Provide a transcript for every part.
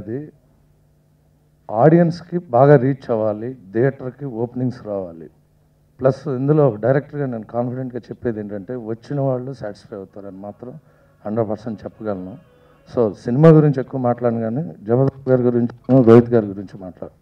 అనేది ఆడియన్స్కి బాగా రీచ్ అవ్వాలి థియేటర్కి ఓపెనింగ్స్ రావాలి ప్లస్ ఇందులో ఒక డైరెక్టర్గా నేను కాన్ఫిడెంట్గా చెప్పేది ఏంటంటే వచ్చిన వాళ్ళు సాటిస్ఫై అవుతారని మాత్రం హండ్రెడ్ పర్సెంట్ చెప్పగలను సో సినిమా గురించి ఎక్కువ మాట్లాడను కానీ జబర్దస్త్ గారి గురించి రోహిత్ గారి గురించి మాట్లాడు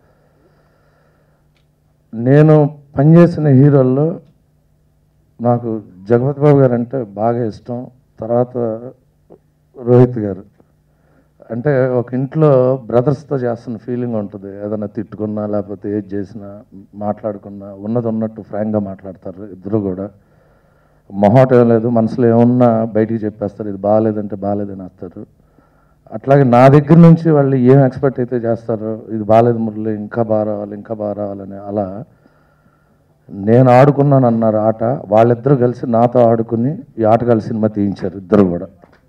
నేను పనిచేసిన హీరోల్లో నాకు జగపతి బాబు గారు అంటే బాగా ఇష్టం తర్వాత రోహిత్ గారు అంటే ఒక ఇంట్లో బ్రదర్స్తో చేస్తున్న ఫీలింగ్ ఉంటుంది ఏదైనా తిట్టుకున్నా లేకపోతే ఏది చేసినా మాట్లాడుకున్నా ఉన్నది ఉన్నట్టు ఫ్రాంక్గా మాట్లాడతారు ఇద్దరు కూడా మొహట ఏం లేదు మనసులో ఏమున్నా బయటికి చెప్పేస్తారు ఇది బాగాలేదంటే బాగాలేదని వస్తారు అట్లాగే నా దగ్గర నుంచి వాళ్ళు ఏం ఎక్స్పెక్ట్ అయితే చేస్తారో ఇది బాగాలేదు మురళి ఇంకా బాగా రావాలి ఇంకా బాగా రావాలని అలా నేను ఆడుకున్నాను అన్నారు ఆట వాళ్ళిద్దరూ కలిసి నాతో ఆడుకుని ఈ ఆటగాళ్ళ సినిమా తీయించారు ఇద్దరు కూడా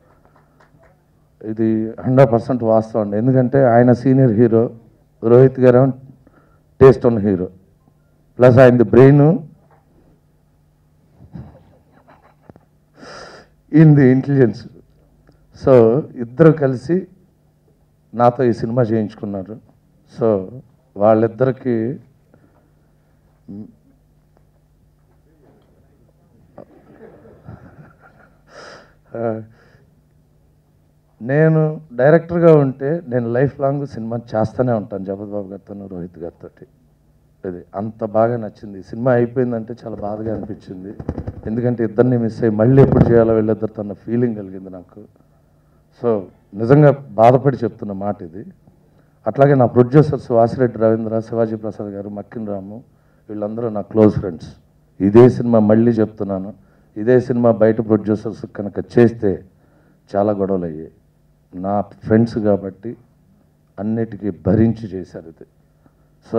ఇది హండ్రెడ్ పర్సెంట్ వాస్తవం అండి ఎందుకంటే ఆయన senior hero Rohit garu taste ఉన్న హీరో ప్లస్ ఆయనది బ్రెయిన్ ఈయనది ఇంటెలిజెన్స్ సో ఇద్దరు కలిసి నాతో ఈ సినిమా చేయించుకున్నారు సో వాళ్ళిద్దరికి ఆ, నేను డైరెక్టర్గా ఉంటే నేను లైఫ్ లాంగ్ సినిమా చేస్తూనే ఉంటాను జగత్ బాబు గారితో రోహిత్ గారితో ఇది అంత బాగా నచ్చింది సినిమా అయిపోయిందంటే చాలా బాధగా అనిపించింది ఎందుకంటే ఇద్దరిని మిస్ అయ్యి మళ్ళీ ఎప్పుడు చేయాలో వీళ్ళిద్దరితో అన్న ఫీలింగ్ కలిగింది నాకు సో నిజంగా బాధపడి చెప్తున్న మాట ఇది అట్లాగే నా ప్రొడ్యూసర్స్ వాసిరెడ్డి రవీంద్ర శివాజీ ప్రసాద్ గారు మక్కిన్ రాము వీళ్ళందరూ నా క్లోజ్ ఫ్రెండ్స్ ఇదే సినిమా మళ్ళీ చెప్తున్నాను ఇదే సినిమా బయట ప్రొడ్యూసర్స్ కనుక చేస్తే చాలా గొడవలు అయ్యాయి నా ఫ్రెండ్స్ కాబట్టి అన్నిటికీ భరించి చేశారు ఇది సో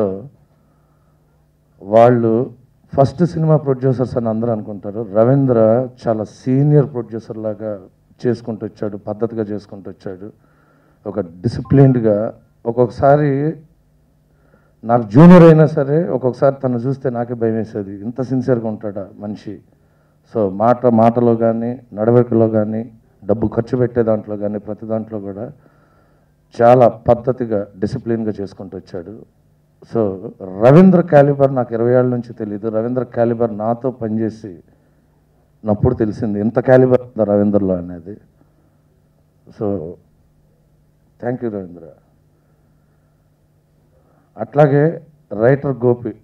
వాళ్ళు ఫస్ట్ సినిమా ప్రొడ్యూసర్స్ అని అందరూ అనుకుంటారు రవీంద్ర చాలా సీనియర్ ప్రొడ్యూసర్ లాగా చేసుకుంటూ వచ్చాడు పద్ధతిగా చేసుకుంటూ వచ్చాడు ఒక డిసిప్లిన్డ్గా ఒక్కొక్కసారి నాకు జూనియర్ అయినా సరే ఒక్కొక్కసారి తను చూస్తే నాకే భయం వేసేది ఇంత సిన్సియర్గా ఉంటాడా మనిషి సో మాట మాటలో కానీ నడవడికలో కానీ డబ్బు ఖర్చు పెట్టే దాంట్లో కానీ ప్రతి దాంట్లో కూడా చాలా పద్ధతిగా డిసిప్లిన్గా చేసుకుంటూ వచ్చాడు సో రవీంద్ర క్యాలిబర్ నాకు ఇరవై ఏళ్ళ నుంచి తెలియదు రవీంద్ర క్యాలిబర్ నాతో పనిచేసి నప్పుడు తెలిసింది ఇంత క్యాలిబర్ ఉందా రవీంద్రలో అనేది సో థ్యాంక్ యూ రవీంద్ర అట్లాగే రైటర్ గోపి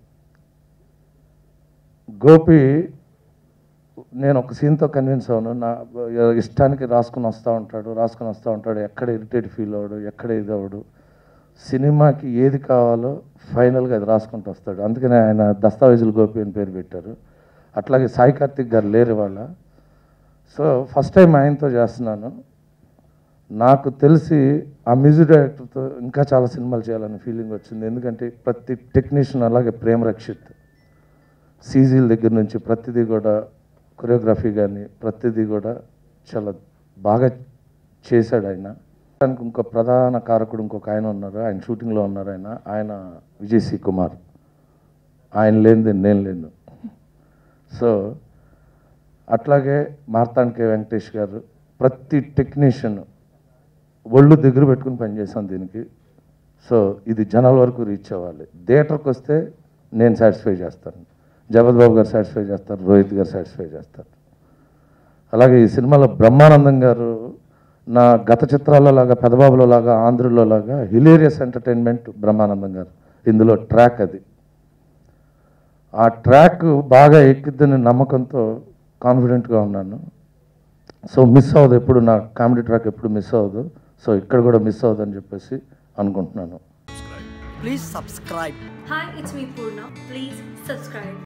గోపి నేను ఒక సీన్తో కన్విన్స్ అవ్వను నా ఇష్టానికి రాసుకుని వస్తూ ఉంటాడు రాసుకుని వస్తూ ఉంటాడు ఎక్కడ ఇరిటేట్ ఫీల్ అవ్వడు ఎక్కడ ఇది అవ్వడు సినిమాకి ఏది కావాలో ఫైనల్గా అది రాసుకుంటూ వస్తాడు అందుకనే ఆయన దస్తావేజులు గోపి అని పేరు పెట్టారు అట్లాగే సాయి కార్తిక్ గారు లేరు వాళ్ళ సో ఫస్ట్ టైం ఆయనతో చేస్తున్నాను నాకు తెలిసి ఆ మ్యూజిక్ డైరెక్టర్తో ఇంకా చాలా సినిమాలు చేయాలని ఫీలింగ్ వచ్చింది ఎందుకంటే ప్రతి టెక్నీషియన్ అలాగే ప్రేమ్ రక్షిత్ సీజీల దగ్గర నుంచి ప్రతిదీ కూడా కొరియోగ్రఫీ కానీ ప్రతిదీ కూడా చాలా బాగా చేశాడు ఆయన దానికి ఇంకో ప్రధాన కారకుడు ఇంకొక ఆయన ఉన్నారు ఆయన షూటింగ్లో ఉన్నారు ఆయన ఆయన విజయ్ సి కుమార్ ఆయన లేనిది నేను లేను సో అట్లాగే మార్తాండ్ కే వెంకటేష్ గారు ప్రతి టెక్నీషియన్ ఒళ్ళు దగ్గర పెట్టుకుని పనిచేసాం దీనికి సో ఇది జనాల వరకు రీచ్ అవ్వాలి థియేటర్కి వస్తే నేను సాటిస్ఫై చేస్తాను జగత్ బాబు గారు సాటిస్ఫై చేస్తారు రోహిత్ గారు సాటిస్ఫై చేస్తారు అలాగే ఈ సినిమాలో బ్రహ్మానందం గారు నా గత చిత్రాల్లో లాగా పెదబాబులో లాగా ఆంధ్రలో లాగా హిలేరియస్ ఎంటర్టైన్మెంట్ బ్రహ్మానందం గారు ఇందులో ట్రాక్ అది ఆ ట్రాక్ బాగా ఎక్కిద్దని నమ్మకంతో కాన్ఫిడెంట్గా ఉన్నాను సో మిస్ అవ్వదు ఎప్పుడు నా కామెడీ ట్రాక్ ఎప్పుడు మిస్ అవ్వదు సో ఇక్కడ కూడా మిస్ అవ్వదు అని చెప్పేసి అనుకుంటున్నాను Please subscribe. Hi, it's me Purna. Please subscribe.